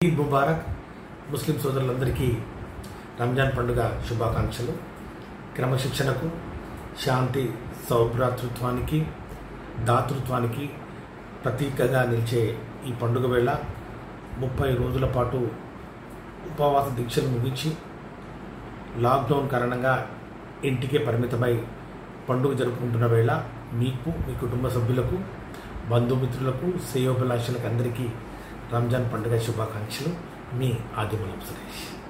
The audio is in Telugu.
ఈద్ ముబారక్ ముస్లిం సోదరులందరికీ రంజాన్ పండుగ శుభాకాంక్షలు క్రమశిక్షణకు శాంతి సౌభ్రాతృత్వానికి దాతృత్వానికి ప్రతీకగా నిలిచే ఈ పండుగ వేళ ముప్పై రోజుల పాటు ఉపవాస దీక్షలు ముగించి లాక్డౌన్ కారణంగా ఇంటికే పరిమితమై పండుగ జరుపుకుంటున్న వేళ మీకు మీ కుటుంబ సభ్యులకు బంధుమిత్రులకు శ్రేయోభిలాషులకు అందరికీ రంజాన్ పండుగ శుభాకాంక్షలు మీ ఆదిమూలం సురేష్